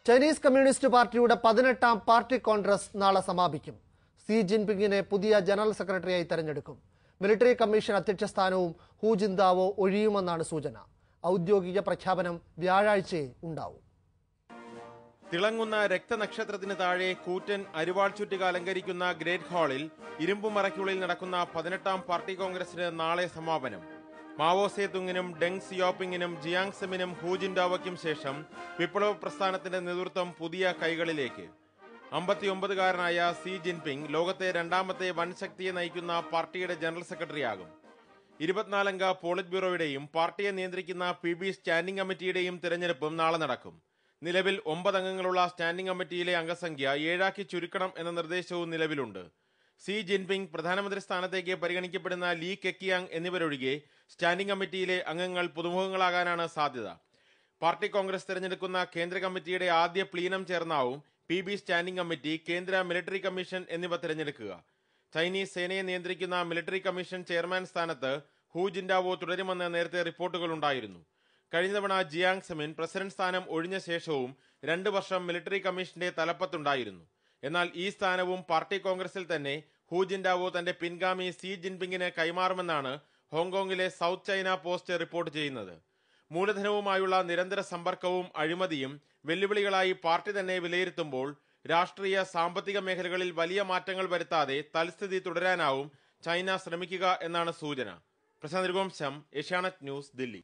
Chinese communist പാർട്ടിയുടെ പതിനെട്ടാം party Congress നാളെ സമാപിക്കും സി ജിൻപിങ്ങിനെ പുതിയ ജനറൽ സെക്രട്ടറിയായി തെരഞ്ഞെടുക്കും മിലിറ്ററി കമ്മീഷൻ അധ്യക്ഷ സ്ഥാനവും ഹു ജിന്താവോ ഒഴിയുമെന്നാണ് സൂചന ഔദ്യോഗിക പ്രഖ്യാപനം വ്യാഴാഴ്ചയെ ഉണ്ടാവും തിളങ്ങുന്ന രക്തനക്ഷത്രത്തിന് താഴെ കൂറ്റൻ അരിവാൾ ചുറ്റുക അലങ്കരിക്കുന്ന ഗ്രേറ്റ് ഹാളിൽ ഇരുമ്പുമറയ്ക്കുള്ളിൽ നടക്കുന്ന പതിനെട്ടാം പാർട്ടി കോൺഗ്രസിന് നാളെ സമാപനം മാവോ സേതുങ്ങിനും ഡെങ് സിയോപ്പിങ്ങിനും ജിയാങ് സെമിനും ഹൂജിൻഡാവയ്ക്കും ശേഷം വിപ്ലവ പ്രസ്ഥാനത്തിന്റെ നേതൃത്വം പുതിയ കൈകളിലേക്ക് അമ്പത്തിയൊമ്പതുകാരനായ സി ജിൻപിങ് ലോകത്തെ രണ്ടാമത്തെ വൻശക്തിയെ നയിക്കുന്ന പാർട്ടിയുടെ ജനറൽ സെക്രട്ടറിയാകും ഇരുപത്തിനാലംഗ പോളിറ്റ് ബ്യൂറോയുടെയും പാർട്ടിയെ നിയന്ത്രിക്കുന്ന പി ബി സ്റ്റാൻഡിംഗ് കമ്മിറ്റിയുടെയും തിരഞ്ഞെടുപ്പും നാളെ നടക്കും നിലവിൽ ഒമ്പത് അംഗങ്ങളുള്ള സ്റ്റാൻഡിംഗ് കമ്മിറ്റിയിലെ അംഗസംഖ്യ ഏഴാക്കി ചുരുക്കണം എന്ന നിർദ്ദേശവും നിലവിലുണ്ട് സി ജിൻപിങ് പ്രധാനമന്ത്രി സ്ഥാനത്തേക്ക് പരിഗണിക്കപ്പെടുന്ന ലീ കെക്കിയാങ് എന്നിവരൊഴികെ സ്റ്റാൻഡിംഗ് കമ്മിറ്റിയിലെ അംഗങ്ങൾ പുതുമുഖങ്ങളാകാനാണ് സാധ്യത പാർട്ടി കോൺഗ്രസ് തിരഞ്ഞെടുക്കുന്ന കേന്ദ്ര കമ്മിറ്റിയുടെ ആദ്യ പ്ലീനം ചേർന്നാവും പി ബി സ്റ്റാൻഡിംഗ് കമ്മിറ്റി കേന്ദ്ര മിലിറ്ററി കമ്മീഷൻ എന്നിവ തിരഞ്ഞെടുക്കുക ചൈനീസ് സേനയെ നിയന്ത്രിക്കുന്ന മിലിറ്ററി കമ്മീഷൻ ചെയർമാൻ സ്ഥാനത്ത് ഹു ജിൻഡാവോ തുടരുമെന്ന് നേരത്തെ റിപ്പോർട്ടുകൾ ഉണ്ടായിരുന്നു കഴിഞ്ഞ തവണ ജിയാങ് സെമിൻ പ്രസിഡന്റ് സ്ഥാനം ഒഴിഞ്ഞ ശേഷവും രണ്ടു വർഷം മിലിറ്ററി കമ്മീഷന്റെ തലപ്പത്തുണ്ടായിരുന്നു എന്നാൽ ഈ സ്ഥാനവും പാർട്ടി കോൺഗ്രസിൽ തന്നെ ഹു ജിൻഡാവോ തന്റെ പിൻഗാമി സി ജിൻപിങ്ങിന് കൈമാറുമെന്നാണ് ഹോങ്കോങ്ങിലെ സൗത്ത് ചൈന പോസ്റ്റ് റിപ്പോർട്ട് ചെയ്യുന്നത് മൂലധനവുമായുള്ള നിരന്തര സമ്പർക്കവും അഴിമതിയും വെല്ലുവിളികളായി പാർട്ടി തന്നെ വിലയിരുത്തുമ്പോൾ രാഷ്ട്രീയ സാമ്പത്തിക മേഖലകളിൽ വലിയ മാറ്റങ്ങൾ വരുത്താതെ തൽസ്ഥിതി തുടരാനാവും ചൈന ശ്രമിക്കുക എന്നാണ് സൂചന പ്രശാന്ത് രഘുവംശം ഏഷ്യാനെറ്റ് ന്യൂസ് ദില്ലി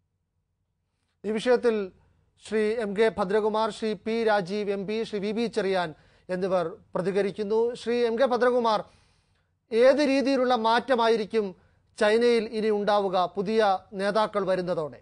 ഈ വിഷയത്തിൽ Shri M K Bhadrakumar Shri P Rajeev M P Shri V B Cherian എന്നിവർ പ്രതികരിക്കുന്നു ശ്രീ എം കെ ഭദ്രകുമാർ ഏത് രീതിയിലുള്ള മാറ്റമായിരിക്കും ചൈനയിൽ ഇനി ഉണ്ടാവുക പുതിയ നേതാക്കൾ വരുന്നതോടെ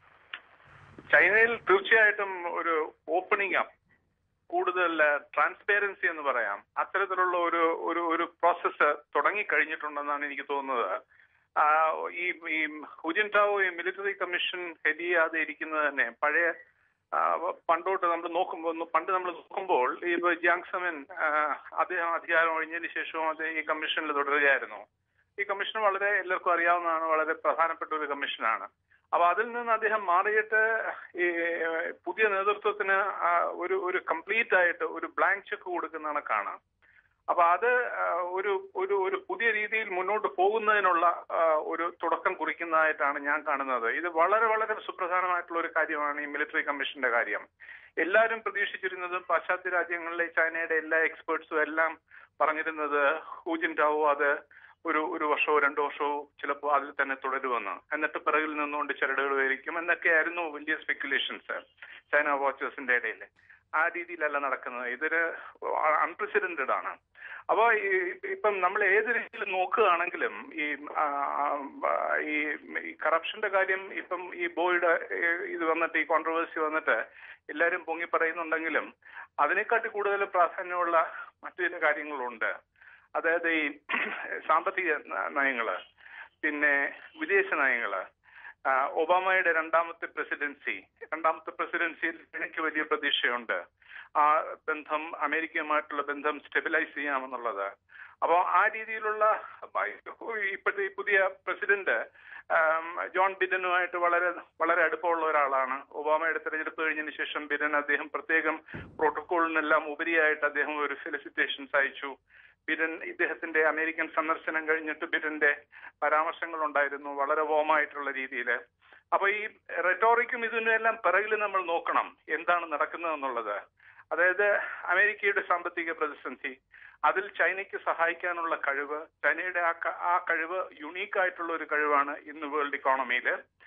ചൈനയിൽ തീർച്ചയായിട്ടും ഒരു ഓപ്പണിംഗ് അപ്പ് കൂടുതൽ ട്രാൻസ്പെറൻസി എന്ന് പറയാം അത്തരത്തിലുള്ള ഒരു ഒരു ഒരു പ്രോസസ്സ് തുടങ്ങി കഴിഞ്ഞിട്ടുണ്ടെന്നാണ് എനിക്ക് തോന്നുന്നത് ആ, ഈ ഈ ഹുജിൻടാവോ ഈ മിലിറ്ററി കമ്മീഷൻ ഹെഡ് ചെയ്യാതെ ഇരിക്കുന്നത് തന്നെ പഴയ ആ, പണ്ടോട്ട് നമ്മൾ നോക്കുമ്പോൾ പണ്ട് നമ്മൾ നോക്കുമ്പോൾ ഈ ജാങ്സമൻ അദ്ദേഹം അധികാരം ഒഴിഞ്ഞതിന് ശേഷവും അദ്ദേഹം ഈ കമ്മീഷനിൽ തുടരുകയായിരുന്നു ഈ കമ്മീഷൻ വളരെ എല്ലാവർക്കും അറിയാവുന്നതാണ് വളരെ പ്രധാനപ്പെട്ട ഒരു കമ്മീഷനാണ് അപ്പൊ അതിൽ നിന്ന് അദ്ദേഹം മാറിയിട്ട് ഈ ഏഹ്, പുതിയ നേതൃത്വത്തിന് ആ, ഒരു ഒരു കംപ്ലീറ്റ് ആയിട്ട് ഒരു ബ്ലാങ്ക് ചെക്ക് കൊടുക്കുന്നതാണ് കാണാം അപ്പൊ അത് ആ, ഒരു ഒരു ഒരു പുതിയ രീതിയിൽ മുന്നോട്ട് പോകുന്നതിനുള്ള ആ, ഒരു തുടക്കം കുറിക്കുന്നതായിട്ടാണ് ഞാൻ കാണുന്നത് ഇത് വളരെ വളരെ സുപ്രധാനമായിട്ടുള്ള ഒരു കാര്യമാണ് ഈ മിലിറ്ററി കമ്മീഷന്റെ കാര്യം എല്ലാവരും പ്രതീക്ഷിച്ചിരുന്നതും പാശ്ചാത്യ രാജ്യങ്ങളിലെ ചൈനയുടെ എല്ലാ എക്സ്പേർട്സും എല്ലാം പറഞ്ഞിരുന്നത് ഹൂജിൻടാവോ അത് ഒരു ഒരു വർഷമോ രണ്ടു വർഷമോ ചിലപ്പോൾ അതിൽ തന്നെ തുടരുമെന്ന് എന്നിട്ട് പിറകിൽ നിന്നുകൊണ്ട് ചരടുകൾ വരിക്കും എന്നൊക്കെയായിരുന്നു വലിയ സ്പെക്കുലേഷൻസ് ചൈന വാച്ചേഴ്സിന്റെ ഇടയിൽ ആ രീതിയിലല്ല നടക്കുന്നത് ഇതൊരു അൺപ്രസിഡന്റഡ് ആണ് അപ്പോ ഈ ഇപ്പം നമ്മൾ ഏത് രീതിയിൽ നോക്കുകയാണെങ്കിലും ഈ ആ, ആ, ഈ ഈ കറപ്ഷന്റെ കാര്യം ഇപ്പം ഈ ബോയുടെ ഇത് വന്നിട്ട് ഈ കോൺട്രവേഴ്സി വന്നിട്ട് എല്ലാവരും പൊങ്ങി പറയുന്നുണ്ടെങ്കിലും അതിനെക്കാട്ടി കൂടുതൽ പ്രാധാന്യമുള്ള മറ്റു ചില കാര്യങ്ങളുണ്ട് അതായത് ഈ സാമ്പത്തിക ന- നയങ്ങള് പിന്നെ വിദേശ നയങ്ങള് ആ, ഒബാമയുടെ രണ്ടാമത്തെ പ്രസിഡൻസി രണ്ടാമത്തെ പ്രസിഡൻസിയിൽ എനിക്ക് വലിയ പ്രതീക്ഷയുണ്ട് ആ ബന്ധം അമേരിക്കയുമായിട്ടുള്ള ബന്ധം സ്റ്റെബിലൈസ് ചെയ്യാമെന്നുള്ളത് അപ്പോൾ ആ രീതിയിലുള്ള ഇപ്പോഴത്തെ ഈ പുതിയ പ്രസിഡന്റ് ആം, ജോൺ ബിഡനുമായിട്ട് വളരെ വളരെ അടുപ്പമുള്ള ഒരാളാണ് ഒബാമയുടെ തെരഞ്ഞെടുപ്പ് കഴിഞ്ഞതിന് ശേഷം ബിഡൻ അദ്ദേഹം പ്രത്യേകം പ്രോട്ടോകോളിനെല്ലാം ഉപരിയായിട്ട് അദ്ദേഹം ഒരു ഫെലിസിറ്റേഷൻസ് അയച്ചു ബിഡൻ ഇദ്ദേഹത്തിന്റെ അമേരിക്കൻ സന്ദർശനം കഴിഞ്ഞിട്ട് ബിഡന്റെ പരാമർശങ്ങൾ ഉണ്ടായിരുന്നു വളരെ വോമായിട്ടുള്ള രീതിയിൽ അപ്പൊ ഈ റെറ്റോറിക്കും ഇതിനും എല്ലാം പിറകിൽ നമ്മൾ നോക്കണം എന്താണ് നടക്കുന്നത് എന്നുള്ളത് അതായത് അമേരിക്കയുടെ സാമ്പത്തിക പ്രതിസന്ധി അതിൽ ചൈനയ്ക്ക് സഹായിക്കാനുള്ള കഴിവ് ചൈനയുടെ ആ ക- ആ കഴിവ് യുണീക്ക് ആയിട്ടുള്ള ഒരു കഴിവാണ് ഇന്ന് വേൾഡ് ഇക്കോണമിയിൽ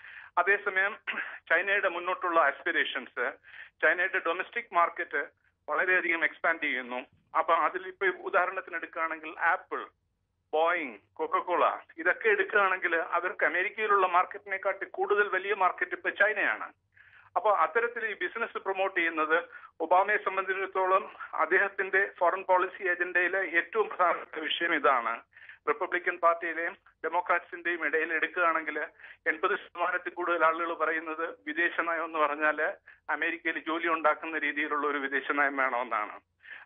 അതേസമയം ചൈനയുടെ മുന്നോട്ടുള്ള ആസ്പിറേഷൻസ് ചൈനയുടെ ഡൊമസ്റ്റിക് മാർക്കറ്റ് വളരെയധികം എക്സ്പാൻഡ് ചെയ്യുന്നു അപ്പൊ അതിൽ ഇപ്പൊ ഉദാഹരണത്തിന് എടുക്കുകയാണെങ്കിൽ ആപ്പിൾ ബോയിങ് കൊക്കക്കോള ഇതൊക്കെ എടുക്കുകയാണെങ്കിൽ അവർക്ക് അമേരിക്കയിലുള്ള മാർക്കറ്റിനെക്കാട്ടി കൂടുതൽ വലിയ മാർക്കറ്റ് ഇപ്പൊ ചൈനയാണ് അപ്പൊ അത്തരത്തിൽ ഈ ബിസിനസ് പ്രൊമോട്ട് ചെയ്യുന്നത് ഒബാമയെ സംബന്ധിച്ചിടത്തോളം അദ്ദേഹത്തിന്റെ ഫോറിൻ പോളിസി അജണ്ടയിലെ ഏറ്റവും പ്രധാനപ്പെട്ട വിഷയം ഇതാണ് റിപ്പബ്ലിക്കൻ പാർട്ടിയിലെയും ഡെമോക്രാറ്റ്സിന്റെയും ഇടയിൽ എടുക്കുകയാണെങ്കിൽ എൺപത് ശതമാനത്തിൽ കൂടുതൽ ആളുകൾ പറയുന്നത് വിദേശ നയം എന്ന് പറഞ്ഞാൽ അമേരിക്കയിൽ ജോലി ഉണ്ടാക്കുന്ന രീതിയിലുള്ള ഒരു വിദേശ നയം വേണമെന്നാണ്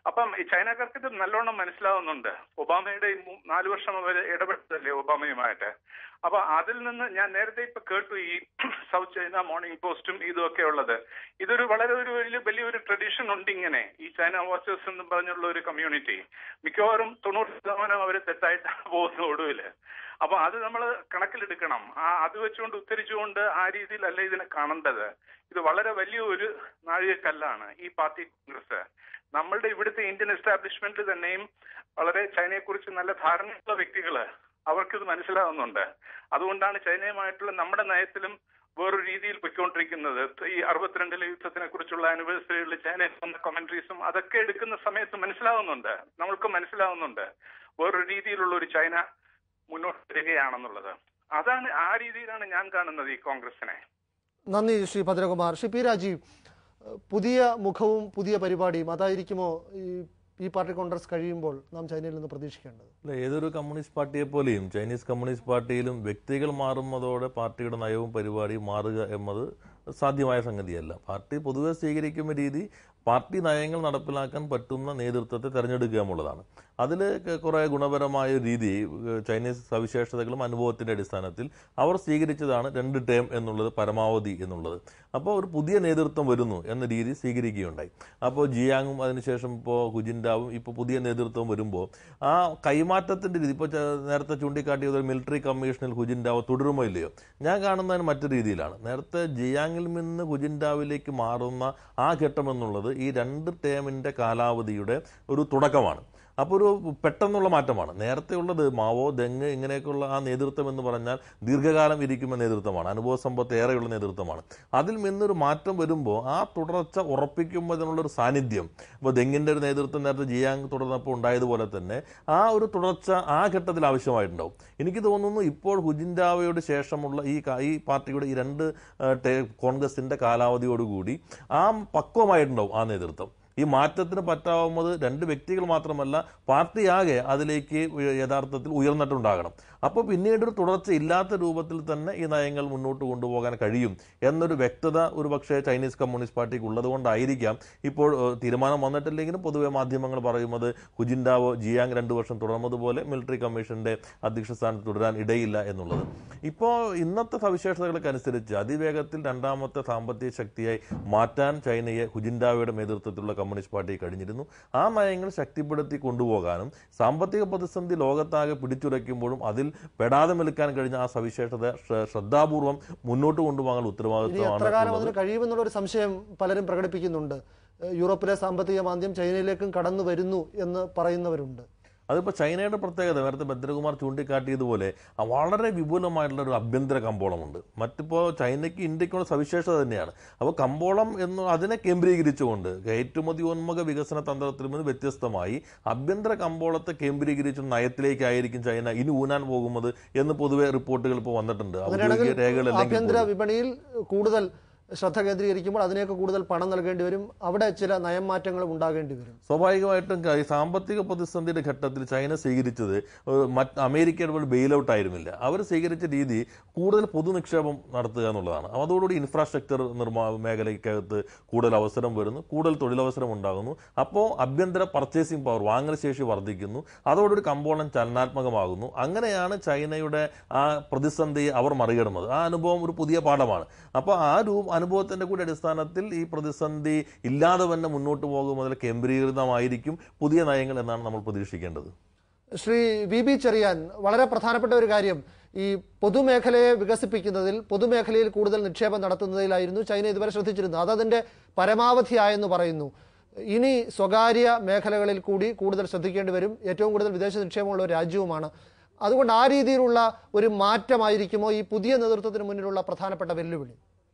അപ്പം ഈ ചൈനക്കാർക്ക് ഇത് നല്ലോണം മനസ്സിലാവുന്നുണ്ട് ഒബാമയുടെ ഈ മൂ- നാല് വർഷം അവർ ഇടപെട്ടതല്ലേ ഒബാമയുമായിട്ട് അപ്പൊ അതിൽ നിന്ന് ഞാൻ നേരത്തെ ഇപ്പൊ കേട്ടു ഈ സൗത്ത് ചൈന മോർണിംഗ് പോസ്റ്റും ഇതുമൊക്കെ ഉള്ളത് ഇതൊരു വളരെ ഒരു വലിയ വലിയൊരു ട്രഡീഷൻ ഉണ്ട് ഇങ്ങനെ ഈ ചൈന വാച്ചേഴ്സ് എന്ന് പറഞ്ഞുള്ള ഒരു കമ്മ്യൂണിറ്റി മിക്കവാറും തൊണ്ണൂറ് ശതമാനം അവർ തെറ്റായിട്ടാണ് പോകുന്നത് ഒടുവില് അപ്പൊ അത് നമ്മൾ കണക്കിലെടുക്കണം ആ അത് വെച്ചുകൊണ്ട് ഉത്തരിച്ചുകൊണ്ട് ആ രീതിയിലല്ല ഇതിനെ കാണേണ്ടത് ഇത് വളരെ വലിയ ഒരു നാഴികക്കല്ലാണ് ഈ പാർട്ടി കോൺഗ്രസ് നമ്മളുടെ ഇവിടുത്തെ ഇന്ത്യൻ എസ്റ്റാബ്ലിഷ്മെന്റ് തന്നെയും വളരെ ചൈനയെക്കുറിച്ച് നല്ല ധാരണയുള്ള വ്യക്തികള് അവർക്കിത് മനസ്സിലാവുന്നുണ്ട് അതുകൊണ്ടാണ് ചൈനയുമായിട്ടുള്ള നമ്മുടെ നയത്തിലും വേറൊരു രീതിയിൽ പൊയ്ക്കൊണ്ടിരിക്കുന്നത് ഈ അറുപത്തിരണ്ടിലെ യുദ്ധത്തിനെ കുറിച്ചുള്ള ആനിവേഴ്സറികളിൽ ചൈന വന്ന കമന്ററീസും അതൊക്കെ എടുക്കുന്ന സമയത്ത് മനസ്സിലാവുന്നുണ്ട് നമ്മൾക്ക് മനസ്സിലാവുന്നുണ്ട് വേറൊരു രീതിയിലുള്ള ഒരു ചൈന മുന്നോട്ട് വരികയാണെന്നുള്ളത് അതാണ് ആ രീതിയിലാണ് ഞാൻ കാണുന്നത് ഈ കോൺഗ്രസിനെ നന്ദി ശ്രീ ഭദ്രകുമാർ ശ്രീ പി രാജീവ് ഏഹ് പുതിയ മുഖവും പുതിയ പരിപാടിയും അതായിരിക്കുമോ ഈ ഈ പാർട്ടി കോൺഗ്രസ് കഴിയുമ്പോൾ നാം ചൈനയിൽ നിന്ന് പ്രതീക്ഷിക്കേണ്ടത് അല്ല ഏതൊരു കമ്മ്യൂണിസ്റ്റ് പാർട്ടിയെ പോലെയും ചൈനീസ് കമ്മ്യൂണിസ്റ്റ് പാർട്ടിയിലും വ്യക്തികൾ മാറുന്നതോടെ പാർട്ടിയുടെ നയവും പരിപാടിയും മാറുക എന്നത് സാധ്യമായ സംഗതിയല്ല പാർട്ടി പൊതുവെ സ്വീകരിക്കുന്ന രീതി പാർട്ടി നയങ്ങൾ നടപ്പിലാക്കാൻ പറ്റുന്ന നേതൃത്വത്തെ തിരഞ്ഞെടുക്കുക എന്നുള്ളതാണ് അതിൽ കുറേ ഗുണപരമായ ഒരു രീതി ഏഹ് ചൈനീസ് സവിശേഷതകളും അനുഭവത്തിന്റെ അടിസ്ഥാനത്തിൽ അവർ സ്വീകരിച്ചതാണ് രണ്ട് ടേം എന്നുള്ളത് പരമാവധി എന്നുള്ളത് അപ്പോൾ ഒരു പുതിയ നേതൃത്വം വരുന്നു എന്ന രീതി സ്വീകരിക്കുകയുണ്ടായി അപ്പോൾ ജിയാങ്ങും അതിനുശേഷം ഇപ്പോൾ ഹുജിൻഡാവും ഇപ്പോൾ പുതിയ നേതൃത്വം വരുമ്പോൾ ആ കൈമാറ്റത്തിന്റെ രീതി ഇപ്പോൾ നേരത്തെ ചൂണ്ടിക്കാട്ടിയത് ഒരു മിലിറ്ററി കമ്മീഷനിൽ ഹുജിൻഡാവ് തുടരുമോ ഇല്ലയോ ഞാൻ കാണുന്നതിന് മറ്റു രീതിയിലാണ് നേരത്തെ ജിയാങ്ങിൽ നിന്ന് ഹുജിൻഡാവിലേക്ക് മാറുന്ന ആ ഘട്ടം എന്നുള്ളത് ഈ രണ്ട് ടേമിന്റെ കാലാവധിയുടെ ഒരു തുടക്കമാണ് അപ്പോൾ ഒരു പെട്ടെന്നുള്ള മാറ്റമാണ് നേരത്തെ ഉള്ളത് മാവോ ദെങ് ഇങ്ങനെയൊക്കെയുള്ള ആ നേതൃത്വം എന്ന് പറഞ്ഞാൽ ദീർഘകാലം ഇരിക്കുന്ന നേതൃത്വമാണ് അനുഭവ സമ്പത്ത് ഏറെയുള്ള നേതൃത്വമാണ് അതിൽ നിന്നൊരു മാറ്റം വരുമ്പോൾ ആ തുടർച്ച ഉറപ്പിക്കുമ്പോൾ അതിനുള്ളൊരു സാന്നിധ്യം ഇപ്പോൾ ദെങ്ങിൻ്റെ ഒരു നേതൃത്വം നേരത്തെ ജിയാങ് തുടർന്നപ്പോൾ ഉണ്ടായതുപോലെ തന്നെ ആ ഒരു തുടർച്ച ആ ഘട്ടത്തിൽ ആവശ്യമായിട്ടുണ്ടാവും എനിക്ക് തോന്നുന്നു ഇപ്പോൾ ഹുജിൻഡാവയുടെ ശേഷമുള്ള ഈ കാ- ഈ പാർട്ടിയുടെ ഈ രണ്ട് ആ, ടേ- കോൺഗ്രസിന്റെ കാലാവധിയോടുകൂടി ആ പക്വമായിട്ടുണ്ടാവും ആ നേതൃത്വം ഈ മാറ്റത്തിന് പറ്റാവുന്നത് രണ്ട് വ്യക്തികൾ മാത്രമല്ല പാർട്ടിയാകെ അതിലേക്ക് ഉയ- യഥാർത്ഥത്തിൽ ഉയർന്നിട്ടുണ്ടാകണം അപ്പോൾ പിന്നീട് ഒരു തുടർച്ച ഇല്ലാത്ത രൂപത്തിൽ തന്നെ ഈ നയങ്ങൾ മുന്നോട്ട് കൊണ്ടുപോകാൻ കഴിയും എന്നൊരു വ്യക്തത ഒരു പക്ഷേ ചൈനീസ് കമ്മ്യൂണിസ്റ്റ് പാർട്ടിക്ക് ഉള്ളതുകൊണ്ടായിരിക്കാം ഇപ്പോൾ ഏഹ്, തീരുമാനം വന്നിട്ടില്ലെങ്കിലും പൊതുവെ മാധ്യമങ്ങൾ പറയുന്നത് ഹുജിൻഡാവോ ജിയാങ് രണ്ടു വർഷം തുടർന്നതുപോലെ മിലിറ്ററി കമ്മീഷന്റെ അധ്യക്ഷ സ്ഥാനത്ത് തുടരാൻ ഇടയില്ല എന്നുള്ളത് ഇപ്പോൾ ഇന്നത്തെ സവിശേഷതകൾക്കനുസരിച്ച് അതിവേഗത്തിൽ രണ്ടാമത്തെ സാമ്പത്തിക ശക്തിയായി മാറ്റാൻ ചൈനയെ ഹുജിൻഡാവയുടെ നേതൃത്വത്തിലുള്ള കമ്മ്യൂണിസ്റ്റ് പാർട്ടി കഴിഞ്ഞിരുന്നു ആ നയങ്ങൾ ശക്തിപ്പെടുത്തി കൊണ്ടുപോകാനും സാമ്പത്തിക പ്രതിസന്ധി ലോകത്താകെ പിടിച്ചുലയ്ക്കുമ്പോഴും അതിൽ പെടാതെ നിൽക്കാൻ കഴിഞ്ഞ ആ സവിശേഷത ശ്ര- ശ്രദ്ധാപൂർവം മുന്നോട്ട് കൊണ്ടുപോകാൻ ഇനി ഉത്തരവാദിത്വമാണ് എത്ര കാലം ഉള്ളത്. അതിന് കഴിയുമെന്നുള്ള ഒരു സംശയം പലരും പ്രകടിപ്പിക്കുന്നുണ്ട് ഏഹ് യൂറോപ്പിലെ സാമ്പത്തിക മാന്ദ്യം ചൈനയിലേക്കും കടന്നു വരുന്നു എന്ന് പറയുന്നവരുണ്ട് അതിപ്പോൾ ചൈനയുടെ പ്രത്യേകത നേരത്തെ ഭദ്രകുമാർ ചൂണ്ടിക്കാട്ടിയതുപോലെ ആ വളരെ വിപുലമായിട്ടുള്ള ഒരു ആഭ്യന്തര കമ്പോളമുണ്ട് മറ്റിപ്പോൾ ചൈനയ്ക്ക് ഇന്ത്യക്കുള്ള സവിശേഷത തന്നെയാണ് അപ്പോൾ കമ്പോളം എന്ന് അതിനെ കേന്ദ്രീകരിച്ചുകൊണ്ട് കയറ്റുമതിയോന്മുഖ വികസന തന്ത്രത്തിൽ നിന്ന് വ്യത്യസ്തമായി ആഭ്യന്തര കമ്പോളത്തെ കേന്ദ്രീകരിച്ച നയത്തിലേക്കായിരിക്കും ചൈന ഇനി ഊന്നാൻ പോകുന്നത് എന്ന് പൊതുവെ റിപ്പോർട്ടുകൾ ഇപ്പോൾ വന്നിട്ടുണ്ട് അങ്ങനെയാണെങ്കിൽ ഔദ്യോഗിക രേഖകളല്ലെങ്കിൽ ആഭ്യന്തര പോലും. വിപണിയിൽ കൂടുതൽ ശ്രദ്ധ കേന്ദ്രീകരിക്കുമ്പോൾ അതിനേക്ക് കൂടുതൽ പണം നൽകേണ്ടി വരും അവിടെ ചില നയം മാറ്റങ്ങളും ഉണ്ടാകേണ്ടി വരും സ്വാഭാവികമായിട്ടും ക- ഈ സാമ്പത്തിക പ്രതിസന്ധിയുടെ ഘട്ടത്തിൽ ചൈന സ്വീകരിച്ചത് ഏഹ്, മറ്റ് അമേരിക്കയുടെ പോലെ ബെയിൽ ഔട്ട് ആയിരുന്നില്ല അവർ സ്വീകരിച്ച രീതി കൂടുതൽ പൊതുനിക്ഷേപം നടത്തുക എന്നുള്ളതാണ് അതോടുകൂടി ഇൻഫ്രാസ്ട്രക്ചർ നിർമ്മാണ മേഖലയ്ക്കകത്ത് കൂടുതൽ അവസരം വരുന്നു കൂടുതൽ തൊഴിലവസരം ഉണ്ടാകുന്നു അപ്പോൾ ആഭ്യന്തര പർച്ചേസിംഗ് പവർ വാങ്ങൽ ശേഷി വർദ്ധിക്കുന്നു അതോടൊരു കമ്പോളം ചലനാത്മകമാകുന്നു അങ്ങനെയാണ് ചൈനയുടെ ആ പ്രതിസന്ധിയെ അവർ മറികടന്നത് ആ അനുഭവം ഒരു പുതിയ പാഠമാണ് അപ്പോൾ ആ രൂപ അനുഭവത്തിന്റെ കൂടി അടിസ്ഥാനത്തിൽ ഈ പ്രതിസന്ധി ഇല്ലാതെ തന്നെ മുന്നോട്ട് പോകുന്നതിൽ കേന്ദ്രീകൃതമായിരിക്കും പുതിയ നയങ്ങൾ എന്നാണ് നമ്മൾ പ്രതീക്ഷിക്കേണ്ടത് ശ്രീ വി ബി ചെറിയാൻ വളരെ പ്രധാനപ്പെട്ട ഒരു കാര്യം ഈ പൊതുമേഖലയെ വികസിപ്പിക്കുന്നതിൽ പൊതുമേഖലയിൽ കൂടുതൽ നിക്ഷേപം നടത്തുന്നതിലായിരുന്നു ചൈന ഇതുവരെ ശ്രദ്ധിച്ചിരുന്നത് അതതിന്റെ പരമാവധിയായെന്ന് പറയുന്നു ഇനി സ്വകാര്യ മേഖലകളിൽ കൂടി കൂടുതൽ ശ്രദ്ധിക്കേണ്ടി വരും ഏറ്റവും കൂടുതൽ വിദേശ നിക്ഷേപമുള്ള ഒരു രാജ്യവുമാണ് അതുകൊണ്ട് ആ രീതിയിലുള്ള ഒരു മാറ്റമായിരിക്കുമോ ഈ പുതിയ നേതൃത്വത്തിന് മുന്നിലുള്ള പ്രധാനപ്പെട്ട വെല്ലുവിളി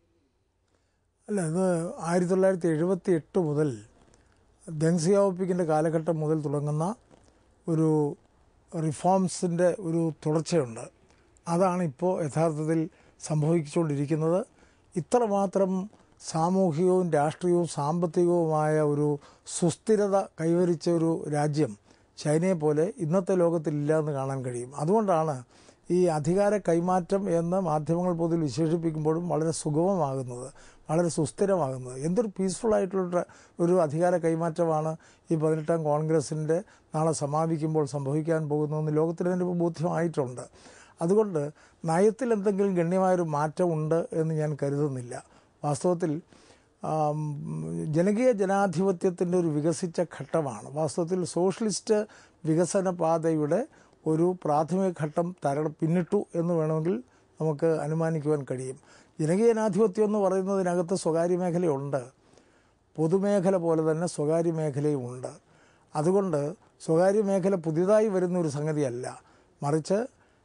അല്ല ഇത് ആയിരത്തി തൊള്ളായിരത്തി എഴുപത്തി എട്ട് മുതൽ ദെങ് സിയാവോപ്പിക്കിൻ്റെ കാലഘട്ടം മുതൽ തുടങ്ങുന്ന ഒരു റിഫോംസിൻ്റെ ഒരു തുടർച്ചയുണ്ട് അതാണ് ഇപ്പോൾ യഥാർത്ഥത്തിൽ സംഭവിച്ചുകൊണ്ടിരിക്കുന്നത് ഇത്രമാത്രം സാമൂഹികവും രാഷ്ട്രീയവും സാമ്പത്തികവുമായ ഒരു സുസ്ഥിരത കൈവരിച്ച ഒരു രാജ്യം ചൈനയെ പോലെ ഇന്നത്തെ ലോകത്തിൽ ഇല്ല എന്ന് കാണാൻ കഴിയും അതുകൊണ്ടാണ് ഈ അധികാര കൈമാറ്റം എന്ന് മാധ്യമങ്ങൾ പൊതുവിൽ വിശേഷിപ്പിക്കുമ്പോഴും വളരെ സുഗമമാകുന്നത് വളരെ സുസ്ഥിരമാകുന്നത് എന്തൊരു പീസ്ഫുൾ ആയിട്ടുള്ള ഒരു- ഒരു അധികാര കൈമാറ്റമാണ് ഈ പതിനെട്ടാം കോൺഗ്രസിൻ്റെ നാളെ സമാപിക്കുമ്പോൾ സംഭവിക്കാൻ പോകുന്നതെന്ന് ലോകത്തിന് തന്നെ ഇപ്പോൾ ബോധ്യമായിട്ടുണ്ട് അതുകൊണ്ട് നയത്തിൽ എന്തെങ്കിലും ഗണ്യമായൊരു മാറ്റമുണ്ട് എന്ന് ഞാൻ കരുതുന്നില്ല വാസ്തവത്തിൽ ആം, ജനകീയ ജനാധിപത്യത്തിൻ്റെ ഒരു വികസിച്ച ഘട്ടമാണ് വാസ്തവത്തിൽ സോഷ്യലിസ്റ്റ് വികസന പാതയുടെ ഒരു പ്രാഥമിക ഘട്ടം തര പിന്നിട്ടു എന്ന് വേണമെങ്കിൽ നമുക്ക് അനുമാനിക്കുവാൻ കഴിയും ജനകീയ ജനാധിപത്യം എന്ന് പറയുന്നതിനകത്ത് സ്വകാര്യ മേഖലയുണ്ട് പൊതുമേഖല പോലെ തന്നെ സ്വകാര്യ മേഖലയും ഉണ്ട് അതുകൊണ്ട് സ്വകാര്യ മേഖല പുതിയതായി വരുന്ന ഒരു സംഗതിയല്ല മറിച്ച്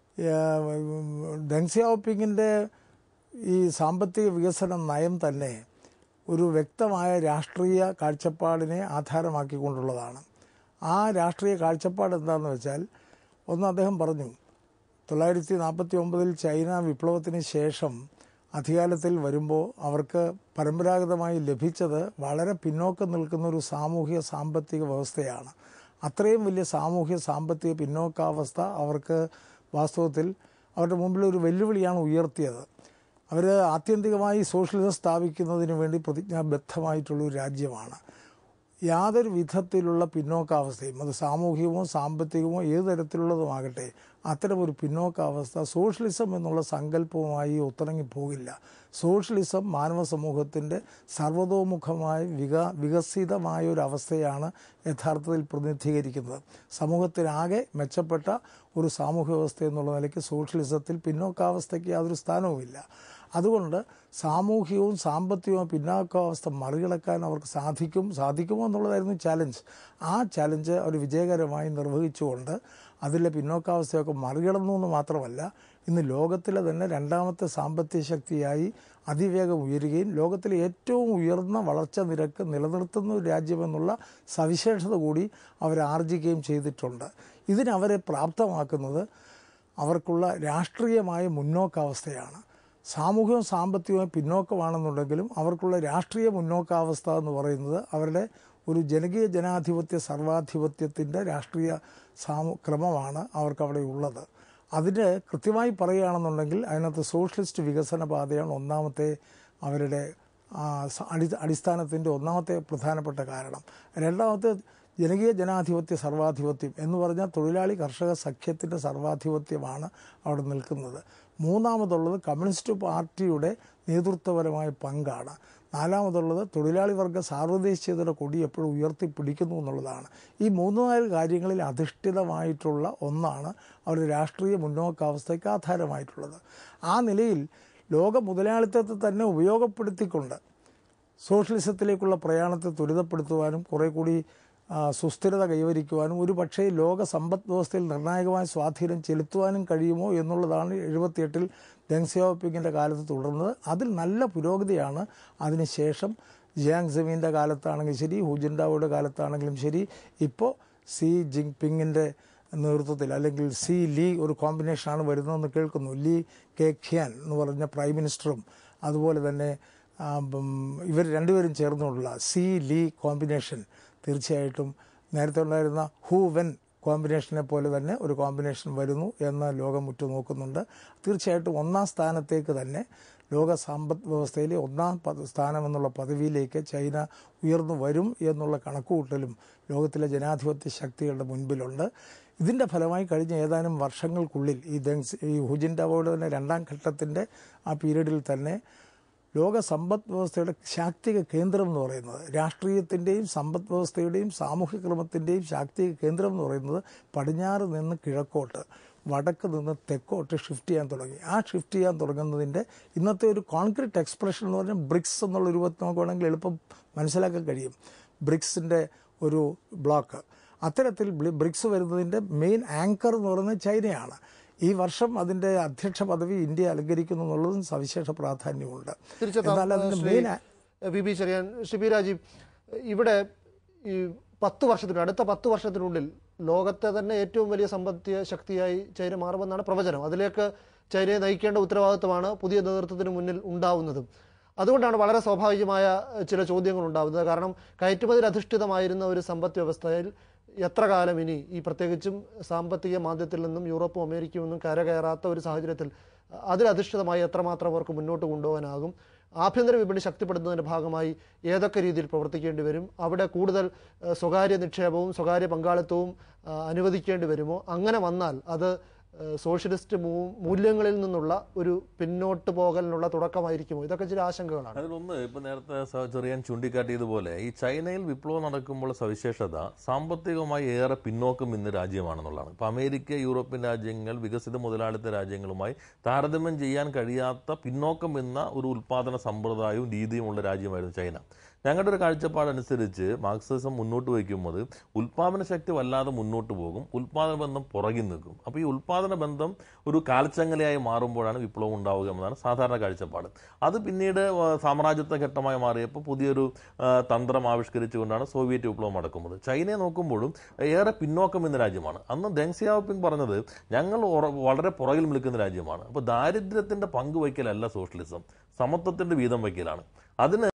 ഡെങ് സിയാവോപിങ്ങിൻ്റെ ഈ സാമ്പത്തിക വികസന നയം തന്നെ ഒരു വ്യക്തമായ രാഷ്ട്രീയ കാഴ്ചപ്പാടിനെ ആധാരമാക്കിക്കൊണ്ടുള്ളതാണ് ആ രാഷ്ട്രീയ കാഴ്ചപ്പാട് എന്താണെന്ന് വെച്ചാൽ ഒന്ന് അദ്ദേഹം പറഞ്ഞു തൊള്ളായിരത്തി നാൽപ്പത്തി ഒമ്പതിൽ ചൈന വിപ്ലവത്തിന് ശേഷം അധികാരത്തിൽ വരുമ്പോൾ അവർക്ക് പരമ്പരാഗതമായി ലഭിച്ചത് വളരെ പിന്നോക്കം നിൽക്കുന്ന ഒരു സാമൂഹിക സാമ്പത്തിക വ്യവസ്ഥയാണ് അത്രയും വലിയ സാമൂഹിക സാമ്പത്തിക പിന്നോക്കാവസ്ഥ അവർക്ക് വാസ്തവത്തിൽ അവരുടെ മുമ്പിൽ ഒരു വെല്ലുവിളിയാണ് ഉയർത്തിയത് അവർ ആത്യന്തികമായി സോഷ്യലിസം സ്ഥാപിക്കുന്നതിന് വേണ്ടി പ്രതിജ്ഞാബദ്ധമായിട്ടുള്ള ഒരു രാജ്യമാണ് യാതൊരു വിധത്തിലുള്ള പിന്നോക്കാവസ്ഥയും അത് സാമൂഹികമോ സാമ്പത്തികമോ ഏത് തരത്തിലുള്ളതുമാകട്ടെ അത്തരമൊരു പിന്നോക്കാവസ്ഥ സോഷ്യലിസം എന്നുള്ള സങ്കല്പവുമായി ഒത്തിണങ്ങി പോകില്ല സോഷ്യലിസം മാനവ സമൂഹത്തിൻ്റെ സർവതോമുഖമായ വിക വികസിതമായ ഒരു അവസ്ഥയാണ് യഥാർത്ഥത്തിൽ പ്രതിനിധീകരിക്കുന്നത് സമൂഹത്തിനാകെ മെച്ചപ്പെട്ട ഒരു സാമൂഹ്യ വ്യവസ്ഥ എന്നുള്ള നിലയ്ക്ക് സോഷ്യലിസത്തിൽ പിന്നോക്കാവസ്ഥയ്ക്ക് യാതൊരു സ്ഥാനവുമില്ല അതുകൊണ്ട് സാമൂഹികവും സാമ്പത്തികവും പിന്നാക്കാവസ്ഥ മറികടക്കാൻ അവർക്ക് സാധിക്കും സാധിക്കുമോ എന്നുള്ളതായിരുന്നു ചാലഞ്ച് ആ ചാലഞ്ച് അവർ വിജയകരമായി നിർവഹിച്ചുകൊണ്ട് അതിലെ പിന്നോക്കാവസ്ഥയൊക്കെ മറികടന്നു എന്ന് മാത്രമല്ല ഇന്ന് ലോകത്തിലെ തന്നെ രണ്ടാമത്തെ സാമ്പത്തിക ശക്തിയായി അതിവേഗം ഉയരുകയും ലോകത്തിലെ ഏറ്റവും ഉയർന്ന വളർച്ച നിരക്ക് നിലനിർത്തുന്ന ഒരു രാജ്യമെന്നുള്ള സവിശേഷത കൂടി അവർ ആർജിക്കുകയും ചെയ്തിട്ടുണ്ട് ഇതിനവരെ പ്രാപ്തമാക്കുന്നത് അവർക്കുള്ള രാഷ്ട്രീയമായ മുന്നോക്കാവസ്ഥയാണ് സാമൂഹികവും സാമ്പത്തികവും പിന്നോക്കമാണെന്നുണ്ടെങ്കിലും അവർക്കുള്ള രാഷ്ട്രീയ മുന്നോക്കാവസ്ഥ എന്ന് പറയുന്നത് അവരുടെ ഒരു ജനകീയ ജനാധിപത്യ സർവാധിപത്യത്തിൻ്റെ രാഷ്ട്രീയ സാമൂ ക്രമമാണ് അവർക്കവിടെ ഉള്ളത് അതിന് കൃത്യമായി പറയുകയാണെന്നുണ്ടെങ്കിൽ അതിനകത്ത് സോഷ്യലിസ്റ്റ് വികസന പാതയാണ് ഒന്നാമത്തെ അവരുടെ ആ, സ- അടി അടിസ്ഥാനത്തിൻ്റെ ഒന്നാമത്തെ പ്രധാനപ്പെട്ട കാരണം രണ്ടാമത്തെ ജനകീയ ജനാധിപത്യ സർവാധിപത്യം എന്ന് പറഞ്ഞാൽ തൊഴിലാളി കർഷക സഖ്യത്തിൻ്റെ സർവാധിപത്യമാണ് അവിടെ നിൽക്കുന്നത് മൂന്നാമതുള്ളത് കമ്മ്യൂണിസ്റ്റ് പാർട്ടിയുടെ നേതൃത്വപരമായ പങ്കാണ് നാലാമതുള്ളത് തൊഴിലാളി വർഗ സാർവദേശീയതയുടെ കൊടി എപ്പോഴും ഉയർത്തിപ്പിടിക്കുന്നു എന്നുള്ളതാണ് ഈ മൂന്ന് നാല് കാര്യങ്ങളിൽ അധിഷ്ഠിതമായിട്ടുള്ള ഒന്നാണ് അവരുടെ രാഷ്ട്രീയ മുന്നോക്കാവസ്ഥയ്ക്ക് ആധാരമായിട്ടുള്ളത് ആ നിലയിൽ ലോക മുതലാളിത്തത്തെ തന്നെ ഉപയോഗപ്പെടുത്തിക്കൊണ്ട് സോഷ്യലിസത്തിലേക്കുള്ള പ്രയാണത്തെ ത്വരിതപ്പെടുത്തുവാനും കുറെ കൂടി ആ, സുസ്ഥിരത കൈവരിക്കുവാനും ഒരു പക്ഷേ ലോക സമ്പദ് വ്യവസ്ഥയിൽ നിർണായകമായ സ്വാധീനം ചെലുത്തുവാനും കഴിയുമോ എന്നുള്ളതാണ് എഴുപത്തിയെട്ടിൽ ദെങ് സിയാവോപിങ്ങിൻ്റെ കാലത്ത് തുടർന്നത് അതിൽ നല്ല പുരോഗതിയാണ് അതിനുശേഷം ജിയാങ് സെമീൻ്റെ കാലത്താണെങ്കിലും ശരി ഹുജിൻഡാവോയുടെ കാലത്താണെങ്കിലും ശരി ഇപ്പോൾ സി ജിങ് പിങ്ങിൻ്റെ നേതൃത്വത്തിൽ അല്ലെങ്കിൽ സി ലീ ഒരു കോമ്പിനേഷനാണ് വരുന്നതെന്ന് കേൾക്കുന്നു ലീ കെ ഖ്യാൻ എന്ന് പറഞ്ഞ പ്രൈം മിനിസ്റ്ററും അതുപോലെ തന്നെ ആ, ഉം, ഇവർ രണ്ടുപേരും ചേർന്നുള്ള സി ലീ കോമ്പിനേഷൻ തീർച്ചയായിട്ടും നേരത്തെ ഉണ്ടായിരുന്ന ഹൂ വെൻ കോമ്പിനേഷനെ പോലെ തന്നെ ഒരു കോമ്പിനേഷൻ വരുന്നു എന്ന് ലോകം ഉറ്റുനോക്കുന്നുണ്ട് തീർച്ചയായിട്ടും ഒന്നാം സ്ഥാനത്തേക്ക് തന്നെ ലോക സമ്പദ് വ്യവസ്ഥയിലെ ഒന്നാം പദ സ്ഥാനം എന്നുള്ള പദവിയിലേക്ക് ചൈന ഉയർന്നു വരും എന്നുള്ള കണക്കുകൂട്ടലും ലോകത്തിലെ ജനാധിപത്യ ശക്തികളുടെ മുൻപിലുണ്ട് ഇതിൻ്റെ ഫലമായി കഴിഞ്ഞ ഏതാനും വർഷങ്ങൾക്കുള്ളിൽ ഈ ദെങ്സ് ഈ ഹുജിൻഡാവോയുടെ തന്നെ രണ്ടാം ഘട്ടത്തിൻ്റെ ആ പീരീഡിൽ തന്നെ ലോക സമ്പദ് വ്യവസ്ഥയുടെ ശാക്തിക കേന്ദ്രം എന്ന് പറയുന്നത് രാഷ്ട്രീയത്തിൻ്റെയും സമ്പദ് വ്യവസ്ഥയുടെയും സാമൂഹ്യ ക്രമത്തിൻ്റെയും ശാക്തിക കേന്ദ്രം എന്ന് പറയുന്നത് പടിഞ്ഞാറ് നിന്ന് കിഴക്കോട്ട് വടക്ക് നിന്ന് തെക്കോട്ട് ഷിഫ്റ്റ് ചെയ്യാൻ തുടങ്ങി ആ ഷിഫ്റ്റ് ചെയ്യാൻ തുടങ്ങുന്നതിൻ്റെ ഇന്നത്തെ ഒരു കോൺക്രീറ്റ് എക്സ്പ്രഷൻ എന്ന് പറഞ്ഞാൽ ബ്രിക്സ് എന്നുള്ള രൂപത്തിൽ നമുക്ക് വേണമെങ്കിൽ എളുപ്പം മനസ്സിലാക്കാൻ കഴിയും ബ്രിക്സിൻ്റെ ഒരു ബ്ലോക്ക് അത്തരത്തിൽ ബ്ലി- ബ്രിക്സ് വരുന്നതിൻ്റെ മെയിൻ ആങ്കർ എന്ന് പറയുന്നത് ചൈനയാണ് ഈ വർഷം അതിൻ്റെ അധ്യക്ഷ പദവി ഇന്ത്യ അലങ്കരിക്കുന്നു എന്നുള്ളതും സവിശേഷ പ്രാധാന്യമുണ്ട് തിരിച്ചെത്താം എന്നാൽ അതിൻ്റെ Shri main V B Cherian Shri P Rajeev ഇവിടെ ഈ പത്ത് വർഷത്തിനുള്ളിൽ അടുത്ത പത്ത് വർഷത്തിനുള്ളിൽ ലോകത്തെ തന്നെ ഏറ്റവും വലിയ സമ്പത്തിയ ശക്തിയായി ചൈന മാറുമെന്നാണ് പ്രവചനം അതിലേക്ക് ചൈനയെ നയിക്കേണ്ട ഉത്തരവാദിത്വമാണ് പുതിയ നേതൃത്വത്തിന് മുന്നിൽ ഉണ്ടാവുന്നതും അതുകൊണ്ടാണ് വളരെ സ്വാഭാവികമായ ചില ചോദ്യങ്ങൾ ഉണ്ടാവുന്നത് കാരണം കയറ്റുമതിയിൽ അധിഷ്ഠിതമായിരുന്ന ഒരു സമ്പദ് വ്യവസ്ഥയിൽ എത്ര കാലം ഇനി ഈ പ്രത്യേകിച്ചും സാമ്പത്തിക മാന്ദ്യത്തിൽ നിന്നും യൂറോപ്പും അമേരിക്കയും ഒന്നും കരകയറാത്ത ഒരു സാഹചര്യത്തിൽ അതിലധിഷ്ഠിതമായി എത്രമാത്രം അവർക്ക് മുന്നോട്ട് കൊണ്ടുപോകാനാകും ആഭ്യന്തര വിപണി ശക്തിപ്പെടുത്തുന്നതിൻ്റെ ഭാഗമായി ഏതൊക്കെ രീതിയിൽ പ്രവർത്തിക്കേണ്ടി വരും അവിടെ കൂടുതൽ ഏഹ്, സ്വകാര്യ നിക്ഷേപവും സ്വകാര്യ പങ്കാളിത്തവും ആ, അനുവദിക്കേണ്ടി വരുമോ അങ്ങനെ വന്നാൽ അത് ഏഹ്, സോഷ്യലിസ്റ്റ് മൂ- മൂല്യങ്ങളിൽ നിന്നുള്ള ഒരു പിന്നോട്ട് പോകലിനുള്ള തുടക്കമായിരിക്കുമോ ഇതൊക്കെ ചില ആശങ്കകളാണ് അതിലൊന്ന് ഇപ്പൊ നേരത്തെ സ- ചെറിയാൻ ചൂണ്ടിക്കാട്ടിയതുപോലെ ഈ ചൈനയിൽ വിപ്ലവം നടക്കുമ്പോൾ സവിശേഷത സാമ്പത്തികമായി ഏറെ പിന്നോക്കം ഇന്ന് രാജ്യമാണെന്നുള്ളതാണ് ഇപ്പൊ അമേരിക്ക യൂറോപ്യൻ രാജ്യങ്ങൾ വികസിത മുതലാളിത്ത രാജ്യങ്ങളുമായി താരതമ്യം ചെയ്യാൻ കഴിയാത്ത പിന്നോക്കം എന്ന ഒരു ഉൽപാദന സമ്പ്രദായവും രീതിയും ഉള്ള രാജ്യമായിരുന്നു ചൈന ഞങ്ങളുടെ ഒരു കാഴ്ചപ്പാടനുസരിച്ച് മാർക്സിസം മുന്നോട്ട് വയ്ക്കുമ്പോൾ ഉൽപാദന ശക്തി വല്ലാതെ മുന്നോട്ട് പോകും ഉൽപാദന ബന്ധം പുറകിൽ നിൽക്കും അപ്പോൾ ഈ ഉൽപാദന ബന്ധം ഒരു കാൽച്ചങ്ങലയായി മാറുമ്പോഴാണ് വിപ്ലവം ഉണ്ടാവുക എന്നതാണ് സാധാരണ കാഴ്ചപ്പാട് അത് പിന്നീട് ആ, സാമ്രാജ്യത്വ ഘട്ടമായി മാറിയപ്പോൾ പുതിയൊരു ആ, തന്ത്രം ആവിഷ്കരിച്ചുകൊണ്ടാണ് സോവിയറ്റ് വിപ്ലവം നടക്കുന്നത് ചൈനയെ നോക്കുമ്പോഴും ഏറെ പിന്നോക്കം എന്ന രാജ്യമാണ് അന്ന് ഡെങ് സിയാപിങ് പറഞ്ഞത് ഞങ്ങൾ ഉറ- വളരെ പുറകിൽ നിൽക്കുന്ന രാജ്യമാണ് അപ്പോൾ ദാരിദ്ര്യത്തിന്റെ പങ്ക് വയ്ക്കലല്ല സോഷ്യലിസം സമത്വത്തിന്റെ വീതം വയ്ക്കലാണ് അതിന്